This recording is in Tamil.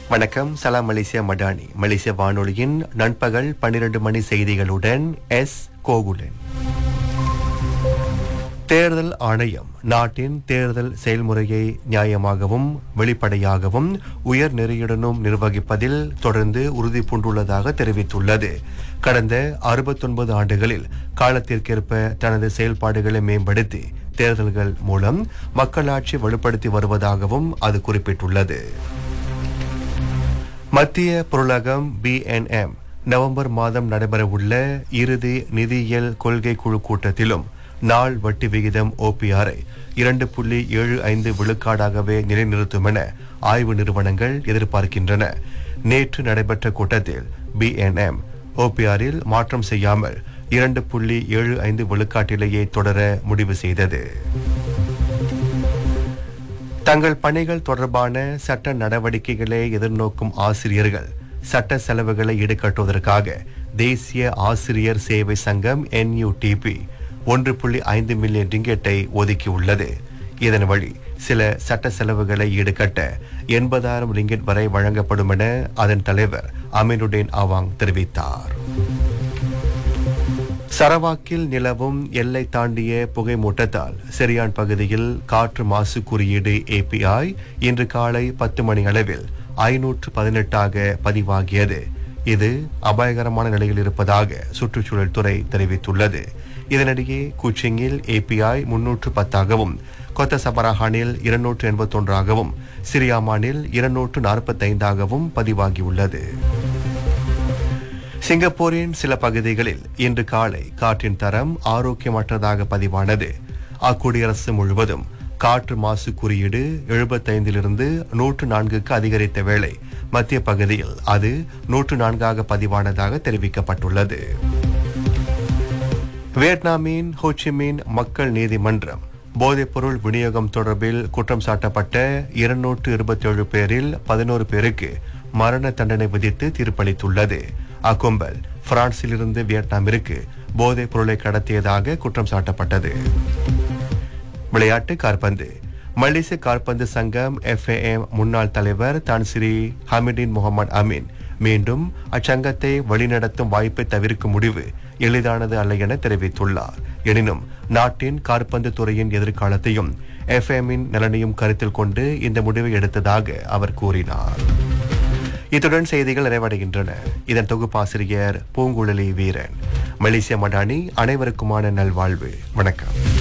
வணக்கம் சலாம் மலேசியா மடானி மலேசிய வானொலியின் நண்பகல் பன்னிரண்டு மணி செய்திகளுடன் எஸ் கோகுலன் தேர்தல் ஆணையம் நாட்டின் தேர்தல் செயல்முறையை நியாயமாகவும் வெளிப்படையாகவும் உயர் நெறியுடனும் நிர்வகிப்பதில் தொடர்ந்து உறுதி பூண்டுள்ளதாக தெரிவித்துள்ளது கடந்த அறுபத்தொன்பது ஆண்டுகளில் காலத்திற்கேற்ப தனது செயல்பாடுகளை மேம்படுத்தி தேர்தல்கள் மூலம் மக்களாட்சி வலுப்படுத்தி வருவதாகவும் அது குறிப்பிட்டுள்ளது மத்திய பொருளகம் பிஎன்எம் நவம்பர் மாதம் நடைபெறவுள்ள இறுதி நிதியியல் கொள்கை குழு கூட்டத்திலும் நாள் வட்டி விகிதம் ஓபிஆரை இரண்டு புள்ளி ஏழு ஐந்து விழுக்காடாகவே நிலைநிறுத்தும் என ஆய்வு நிறுவனங்கள் எதிர்பார்க்கின்றன நேற்று நடைபெற்ற கூட்டத்தில் பிஎன்எம் ஓபிஆரில் மாற்றம் செய்யாமல் இரண்டு புள்ளி ஏழு ஐந்து விழுக்காட்டிலேயே தொடர முடிவு செய்தது தங்கள் பணிகள் தொடர்பான சட்ட நடவடிக்கைகளை எதிர்நோக்கும் ஆசிரியர்கள் சட்ட செலவுகளை ஈடுகட்டுவதற்காக தேசிய ஆசிரியர் சேவை சங்கம் என்யூடிபி ஒன்று புள்ளி ஐந்து மில்லியன் ரிங்கெட்டை ஒதுக்கியுள்ளது இதன் வழி சில சட்ட செலவுகளை ஈடுகட்ட எண்பதாயிரம் ரிங்கெட் வரை வழங்கப்படும் என அதன் தலைவர் அமீனுடேன் அவாங் தெரிவித்தார் சரவாக்கில் நிலவும் எல்லை தாண்டிய புகை மூட்டத்தால் செரியான் பகுதியில் காற்று மாசு குறியீடு ஏபிஐ இன்று காலை பத்து மணி அளவில் ஐநூற்று பதினெட்டாக பதிவாகியது இது அபாயகரமான நிலையில் இருப்பதாக சுற்றுச்சூழல் துறை தெரிவித்துள்ளது இதனிடையே குச்சிங்கில் ஏபிஐ முன்னூற்று பத்தாகவும் கொத்த சபரஹானில் இருநூற்று எண்பத்தொன்றாகவும் சிரியாமானில் இருநூற்று நாற்பத்தைந்தாகவும் பதிவாகியுள்ளது சிங்கப்பூரின் சில பகுதிகளில் இன்று காலை காற்றின் தரம் ஆரோக்கியமற்றதாக பதிவானது அக்குடியரசு முழுவதும் காற்று மாசு குறியீடு எழுபத்தைந்திலிருந்து நூற்று நான்குக்கு அதிகரித்த வேளை மத்திய பகுதியில் அது நூற்று நான்காக பதிவானதாக தெரிவிக்கப்பட்டுள்ளது வியட்நாமின் ஹோச்சிமின் மக்கள் நீதிமன்றம் போதைப்பொருள் விநியோகம் தொடர்பில் குற்றம் சாட்டப்பட்ட இருநூற்று இருபத்தி ஏழு பேரில் பதினோரு பேருக்கு மரண தண்டனை விதித்து தீர்ப்பளித்துள்ளது அக்கும்பல் பிரான்சிலிருந்து வியட்நாமிற்கு போதைப் பொருளை கடத்தியதாக குற்றம் சாட்டப்பட்டது விளையாட்டு காற்பந்து மலேசிய காற்பந்து சங்கம் எஃப்ஏஎம் முன்னாள் தலைவர் தான் ஸ்ரீ ஹமிடின் முகமது அமீன் மீண்டும் அச்சங்கத்தை வழிநடத்தும் வாய்ப்பை தவிர்க்கும் முடிவு எளிதானது அல்ல என தெரிவித்துள்ளார் எனினும் நாட்டின் காற்பந்து துறையின் எதிர்காலத்தையும் எஃப்எம்மின் நலனையும் கருத்தில் கொண்டு இந்த முடிவை எடுத்ததாக அவர் கூறினார் இத்துடன் செய்திகள் நிறைவடைகின்றன இதன் தொகுப்பாசிரியர் பூங்குழலி வீரன் மலேசிய மடானி அனைவருக்குமான நல்வாழ்வு வணக்கம்